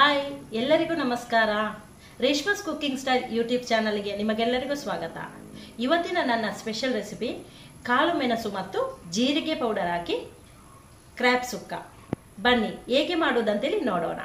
hi ಎಲ್ಲರಿಗೂ ನಮಸ್ಕಾರ ರೇಷ್ಮಸ್ cooking style YouTube ಚಾನಲ್ಗೆ ನಿಮಗೆಲ್ಲರಿಗೂ ಸ್ವಾಗತ ಇವತ್ತಿನ ನನ್ನ ಸ್ಪೆಷಲ್ ರೆಸಿಪಿ ಕಾಳು ಮೆಣಸು ಮತ್ತು ಜೀರಿಗೆ ಪೌಡರ್ ಹಾಕಿ ಕ್ರ್ಯಾಪ್ ಸುಕ್ಕ ಬನ್ನಿ ಹೇಗೆ ಮಾಡುವುದಂತೇಳಿ ನೋಡೋಣ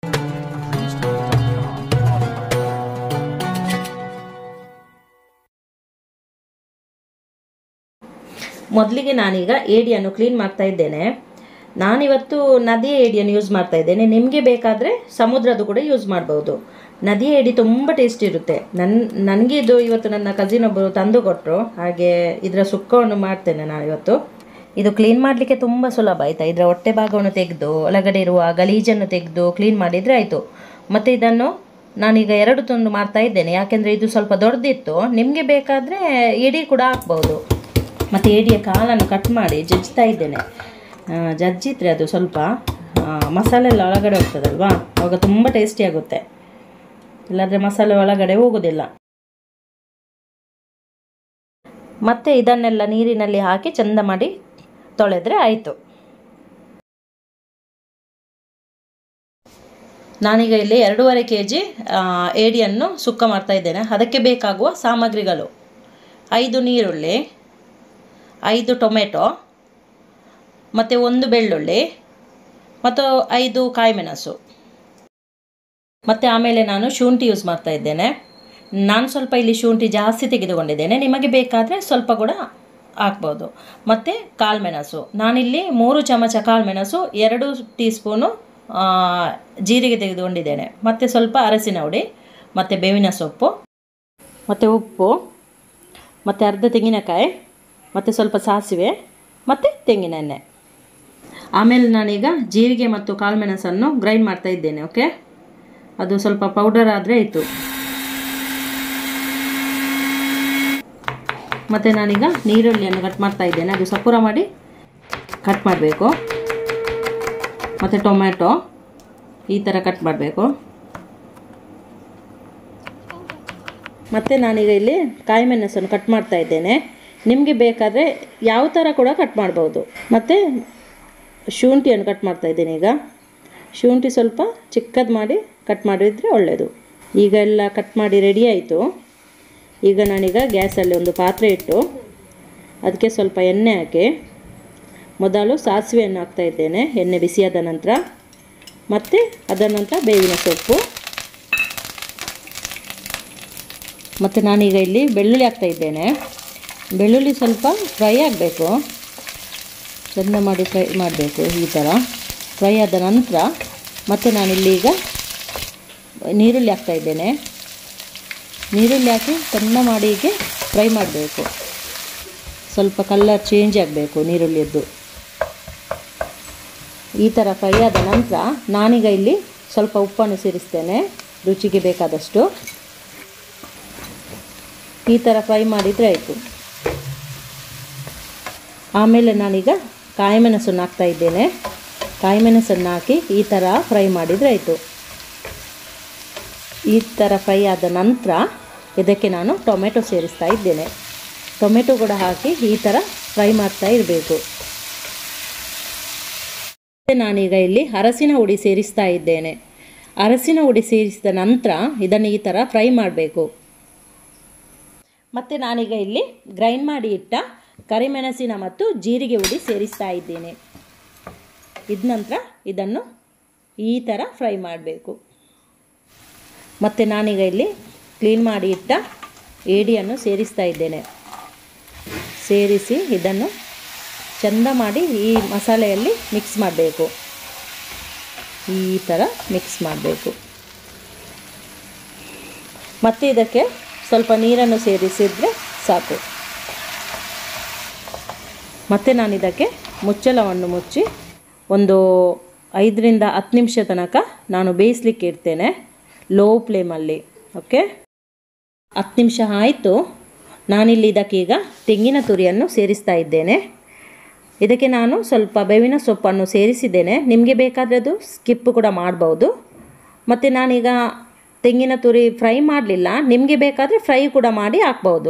ಮೊದಲಿಗೆ ನಾನೀಗ ಏಡಿಯನ್ನು ಕ್ಲೀನ್ ಮಾಡ್ತಾ ಇದ್ದೇನೆ ನಾನಿವತ್ತು ನದಿಯ ಏಡಿಯನ್ನು ಯೂಸ್ ಮಾಡ್ತಾ ಇದ್ದೇನೆ ನಿಮಗೆ ಬೇಕಾದರೆ ಸಮುದ್ರದ್ದು ಕೂಡ ಯೂಸ್ ಮಾಡ್ಬೋದು ನದಿಯ ಏಡಿ ತುಂಬ ಟೇಸ್ಟ್ ಇರುತ್ತೆ ನನ್ನ ನನಗೆ ಇದು ಇವತ್ತು ನನ್ನ ಕಸಿನ್ ಒಬ್ಬರು ತಂದು ಕೊಟ್ಟರು ಹಾಗೆ ಇದರ ಸುಕ್ಕವನ್ನು ಮಾಡ್ತೇನೆ ನಾನು ಇವತ್ತು ಇದು ಕ್ಲೀನ್ ಮಾಡಲಿಕ್ಕೆ ತುಂಬ ಸುಲಭ ಆಯಿತಾ ಇದರ ಹೊಟ್ಟೆ ಭಾಗವನ್ನು ತೆಗೆದು ಒಳಗಡೆ ಇರುವ ಗಲೀಜನ್ನು ತೆಗೆದು ಕ್ಲೀನ್ ಮಾಡಿದರೆ ಆಯಿತು ಮತ್ತು ಇದನ್ನು ನಾನೀಗ ಎರಡು ತುಂಡು ಮಾಡ್ತಾ ಇದ್ದೇನೆ ಯಾಕೆಂದರೆ ಇದು ಸ್ವಲ್ಪ ದೊಡ್ಡದಿತ್ತು ನಿಮಗೆ ಬೇಕಾದರೆ ಇಡೀ ಕೂಡ ಹಾಕ್ಬೋದು ಮತ್ತು ಏಡಿಯ ಕಾಲನ್ನು ಕಟ್ ಮಾಡಿ ಜಜ್ಜಿತಾ ಇದ್ದೇನೆ ಆ, ಜಜ್ಜಿದ್ರೆ ಅದು ಸ್ವಲ್ಪ ಆ, ಮಸಾಲೆ ಎಲ್ಲ ಒಳಗಡೆ ಹೋಗ್ತದಲ್ವಾ ಆವಾಗ ತುಂಬ ಟೇಸ್ಟಿ ಆಗುತ್ತೆ ಇಲ್ಲಾಂದರೆ ಮಸಾಲೆ ಒಳಗಡೆ ಹೋಗೋದಿಲ್ಲ ಮತ್ತು ಇದನ್ನೆಲ್ಲ ನೀರಿನಲ್ಲಿ ಹಾಕಿ ಚೆಂದ ಮಾಡಿ ತೊಳೆದ್ರೆ ಆಯಿತು ನಾನೀಗ ಇಲ್ಲಿ ಎರಡೂವರೆ ಕೆ ಜಿ ಏಡಿಯನ್ನು ಸುಕ್ಕ ಮಾಡ್ತಾ ಇದ್ದೇನೆ ಅದಕ್ಕೆ ಬೇಕಾಗುವ ಸಾಮಗ್ರಿಗಳು ಐದು ನೀರುಳ್ಳಿ ಐದು ಟೊಮೆಟೊ ಮತ್ತು ಒಂದು ಬೆಳ್ಳುಳ್ಳಿ ಮತ್ತು ಐದು ಕಾಯಿಮೆಣಸು ಮತ್ತು ಆಮೇಲೆ ನಾನು ಶುಂಠಿ ಯೂಸ್ ಮಾಡ್ತಾ ಇದ್ದೇನೆ ನಾನು ಸ್ವಲ್ಪ ಇಲ್ಲಿ ಶುಂಠಿ ಜಾಸ್ತಿ ತೆಗೆದುಕೊಂಡಿದ್ದೇನೆ ನಿಮಗೆ ಬೇಕಾದರೆ ಸ್ವಲ್ಪ ಕೂಡ ಹಾಕ್ಬೋದು ಮತ್ತು ಕಾಳುಮೆಣಸು ನಾನಿಲ್ಲಿ ಮೂರು ಚಮಚ ಕಾಳುಮೆಣಸು ಎರಡು ಟೀ ಸ್ಪೂನು ಆ, ಜೀರಿಗೆ ತೆಗೆದುಕೊಂಡಿದ್ದೇನೆ ಮತ್ತು ಸ್ವಲ್ಪ ಅರಸಿನ ಹುಡಿ ಮತ್ತು ಬೇವಿನ ಸೊಪ್ಪು ಮತ್ತು ಉಪ್ಪು ಮತ್ತು ಅರ್ಧ ತೆಂಗಿನಕಾಯಿ ಮತ್ತು ಸ್ವಲ್ಪ ಸಾಸಿವೆ ಮತ್ತು ತೆಂಗಿನ ಎಣ್ಣೆ ಆಮೇಲೆ ನಾನೀಗ ಜೀರಿಗೆ ಮತ್ತು ಕಾಳುಮೆಣಸನ್ನು ಗ್ರೈಂಡ್ ಮಾಡ್ತಾ ಇದ್ದೇನೆ ಓಕೆ ಅದು ಸ್ವಲ್ಪ ಪೌಡರ್ ಆದರೆ ಆಯಿತು ಮತ್ತು ನಾನೀಗ ನೀರುಳ್ಳಿಯನ್ನು ಕಟ್ ಮಾಡ್ತಾ ಇದ್ದೇನೆ ಅದು ಸಪೂರ ಮಾಡಿ ಕಟ್ ಮಾಡಬೇಕು ಮತ್ತು ಟೊಮ್ಯಾಟೊ ಈ ಥರ ಕಟ್ ಮಾಡಬೇಕು ಮತ್ತು ನಾನೀಗ ಇಲ್ಲಿ ಕಾಯಿ ಮೆಣಸನ್ನು ಕಟ್ ಮಾಡ್ತಾ ಇದ್ದೇನೆ ನಿಮಗೆ ಬೇಕಾದರೆ ಯಾವ ಥರ ಕೂಡ ಕಟ್ ಮಾಡ್ಬೋದು ಮತ್ತು ಶುಂಠಿಯನ್ನು ಕಟ್ ಮಾಡ್ತಾ ಇದ್ದೇನೆ ಈಗ ಶುಂಠಿ ಸ್ವಲ್ಪ ಚಿಕ್ಕದು ಮಾಡಿ ಕಟ್ ಮಾಡಿದರೆ ಒಳ್ಳೆಯದು ಈಗ ಎಲ್ಲ ಕಟ್ ಮಾಡಿ ರೆಡಿ ಆಯಿತು ಈಗ ನಾನೀಗ ಗ್ಯಾಸಲ್ಲಿ ಒಂದು ಪಾತ್ರೆ ಇಟ್ಟು ಅದಕ್ಕೆ ಸ್ವಲ್ಪ ಎಣ್ಣೆ ಹಾಕಿ ಮೊದಲು ಸಾಸಿವೆಯನ್ನು ಹಾಕ್ತಾ ಇದ್ದೇನೆ ಎಣ್ಣೆ ಬಿಸಿಯಾದ ನಂತರ ಮತ್ತು ಅದರ ನಂತರ ಬೇವಿನ ಸೊಪ್ಪು ಮತ್ತು ನಾನೀಗ ಇಲ್ಲಿ ಬೆಳ್ಳುಳ್ಳಿ ಹಾಕ್ತಾ ಇದ್ದೇನೆ ಬೆಳ್ಳುಳ್ಳಿ ಸ್ವಲ್ಪ ಫ್ರೈ ಆಗಬೇಕು ಚೆಂದ ಮಾಡಿ ಫ್ರೈ ಮಾಡಬೇಕು ಈ ಥರ ಫ್ರೈ ಆದ ನಂತರ ಮತ್ತು ನಾನಿಲ್ಲಿ ಈಗ ನೀರುಳ್ಳಿ ಹಾಕ್ತಾ ಇದ್ದೇನೆ ನೀರುಳ್ಳಿ ಹಾಕಿ ಚೆಂದ ಮಾಡಿ ಹೀಗೆ ಫ್ರೈ ಮಾಡಬೇಕು ಸ್ವಲ್ಪ ಕಲರ್ ಚೇಂಜ್ ಆಗಬೇಕು ನೀರುಳ್ಳಿಯದ್ದು ಈ ಥರ ಫ್ರೈ ಆದ ನಂತರ ನಾನೀಗ ಇಲ್ಲಿ ಸ್ವಲ್ಪ ಉಪ್ಪನ್ನು ಸೇರಿಸ್ತೇನೆ ರುಚಿಗೆ ಬೇಕಾದಷ್ಟು ಈ ಥರ ಫ್ರೈ ಮಾಡಿದರೆ ಆಯಿತು ಆಮೇಲೆ ನಾನೀಗ ಕಾಯಿಮೆಣಸನ್ನು ಹಾಕ್ತಾ ಇದ್ದೇನೆ ಕಾಯಿಮೆಣಸನ್ನು ಹಾಕಿ ಈ ಥರ ಫ್ರೈ ಮಾಡಿದರೆ ಆಯಿತು ಈ ಥರ ಫ್ರೈ ಆದ ನಂತರ ಇದಕ್ಕೆ ನಾನು ಟೊಮೆಟೊ ಸೇರಿಸ್ತಾ ಇದ್ದೇನೆ ಟೊಮೆಟೊ ಕೂಡ ಹಾಕಿ ಈ ಥರ ಫ್ರೈ ಮಾಡ್ತಾ ಇರಬೇಕು ನಾನೀಗ ಇಲ್ಲಿ ಅರಸಿನ ಹುಡಿ ಸೇರಿಸ್ತಾ ಇದ್ದೇನೆ ಅರಸಿನ ಹುಡಿ ಸೇರಿಸಿದ ನಂತರ ಇದನ್ನು ಈ ಥರ ಫ್ರೈ ಮಾಡಬೇಕು ಮತ್ತು ನಾನೀಗ ಇಲ್ಲಿ ಗ್ರೈಂಡ್ ಮಾಡಿ ಇಟ್ಟ ಕರಿಮೆಣಸಿನ ಮತ್ತು ಜೀರಿಗೆ ಹುಡಿ ಸೇರಿಸ್ತಾ ಇದ್ದೇನೆ ಇದ ನಂತರ ಇದನ್ನು ಈ ಥರ ಫ್ರೈ ಮಾಡಬೇಕು ಮತ್ತು ನಾನೀಗ ಇಲ್ಲಿ ಕ್ಲೀನ್ ಮಾಡಿ ಇಟ್ಟ ಏಡಿಯನ್ನು ಸೇರಿಸ್ತಾ ಇದ್ದೇನೆ ಸೇರಿಸಿ ಇದನ್ನು ಚೆಂದ ಮಾಡಿ ಈ ಮಸಾಲೆಯಲ್ಲಿ ಮಿಕ್ಸ್ ಮಾಡಬೇಕು ಈ ಥರ ಮಿಕ್ಸ್ ಮಾಡಬೇಕು ಮತ್ತು ಇದಕ್ಕೆ ಸ್ವಲ್ಪ ನೀರನ್ನು ಸೇರಿಸಿದರೆ ಸಾಕು ಮತ್ತು ನಾನು ಇದಕ್ಕೆ ಮುಚ್ಚಳವನ್ನು ಮುಚ್ಚಿ ಒಂದು ಐದರಿಂದ ಹತ್ತು ನಿಮಿಷ ತನಕ ನಾನು ಬೇಯಿಸ್ಲಿಕ್ಕೆ ಇಡ್ತೇನೆ ಲೋ ಫ್ಲೇಮಲ್ಲಿ ಓಕೆ ಹತ್ತು ನಿಮಿಷ ಆಯಿತು ನಾನಿಲ್ಲಿ ಇದಕ್ಕೀಗ ತೆಂಗಿನ ತುರಿಯನ್ನು ಸೇರಿಸ್ತಾ ಇದ್ದೇನೆ ಇದಕ್ಕೆ ನಾನು ಸ್ವಲ್ಪ ಬೇವಿನ ಸೊಪ್ಪನ್ನು ಸೇರಿಸಿದ್ದೇನೆ ನಿಮಗೆ ಬೇಕಾದರೆ ಅದು ಸ್ಕಿಪ್ ಕೂಡ ಮಾಡ್ಬೋದು ಮತ್ತು ನಾನೀಗ ತೆಂಗಿನ ತುರಿ ಫ್ರೈ ಮಾಡಲಿಲ್ಲ ನಿಮಗೆ ಬೇಕಾದರೆ ಫ್ರೈ ಕೂಡ ಮಾಡಿ ಹಾಕ್ಬೋದು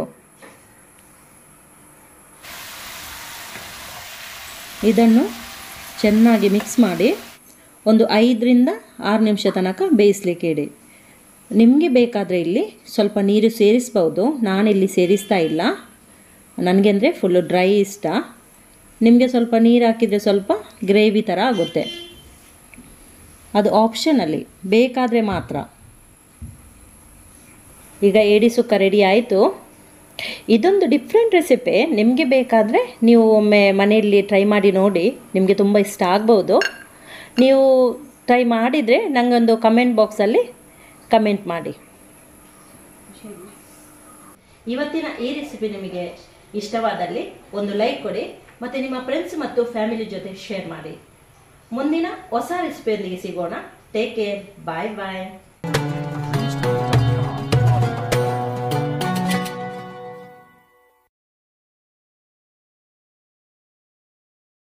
ಇದನ್ನು ಚೆನ್ನಾಗಿ ಮಿಕ್ಸ್ ಮಾಡಿ ಒಂದು ಐದರಿಂದ ಆರು ನಿಮಿಷ ತನಕ ಬೇಯಿಸ್ಲಿಕ್ಕೆ ಇಡಿ ನಿಮಗೆ ಬೇಕಾದರೆ ಇಲ್ಲಿ ಸ್ವಲ್ಪ ನೀರು ಸೇರಿಸ್ಬೋದು ನಾನಿಲ್ಲಿ ಸೇರಿಸ್ತಾ ಇಲ್ಲ ನನಗೆ ಅಂದರೆ ಫುಲ್ಲು ಡ್ರೈ ಇಷ್ಟ ನಿಮಗೆ ಸ್ವಲ್ಪ ನೀರು ಹಾಕಿದರೆ ಸ್ವಲ್ಪ ಗ್ರೇವಿ ಥರ ಆಗುತ್ತೆ ಅದು ಆಪ್ಷನಲ್ಲಿ ಬೇಕಾದರೆ ಮಾತ್ರ ಈಗ ಏಡಿ ಸುಕ್ಕ ರೆಡಿ ಆಯಿತು ಇದೊಂದು ಡಿಫ್ರೆಂಟ್ ರೆಸಿಪಿ ನಿಮಗೆ ಬೇಕಾದರೆ ನೀವು ಒಮ್ಮೆ ಮನೆಯಲ್ಲಿ ಟ್ರೈ ಮಾಡಿ ನೋಡಿ ನಿಮಗೆ ತುಂಬ ಇಷ್ಟ ಆಗ್ಬೋದು ನೀವು ಟ್ರೈ ಮಾಡಿದರೆ ನನಗೊಂದು ಕಮೆಂಟ್ ಬಾಕ್ಸಲ್ಲಿ ಕಮೆಂಟ್ ಮಾಡಿ ಇವತ್ತಿನ ಈ ರೆಸಿಪಿ ನಿಮಗೆ ಇಷ್ಟವಾದಲ್ಲಿ ಒಂದು ಲೈಕ್ ಕೊಡಿ ಮತ್ತು ನಿಮ್ಮ ಫ್ರೆಂಡ್ಸ್ ಮತ್ತು ಫ್ಯಾಮಿಲಿ ಜೊತೆ ಶೇರ್ ಮಾಡಿ ಮುಂದಿನ ಹೊಸ ರೆಸಿಪಿಯೊಂದಿಗೆ ಸಿಗೋಣ ಟೇಕ್ ಕೇರ್ ಬಾಯ್ ಬಾಯ್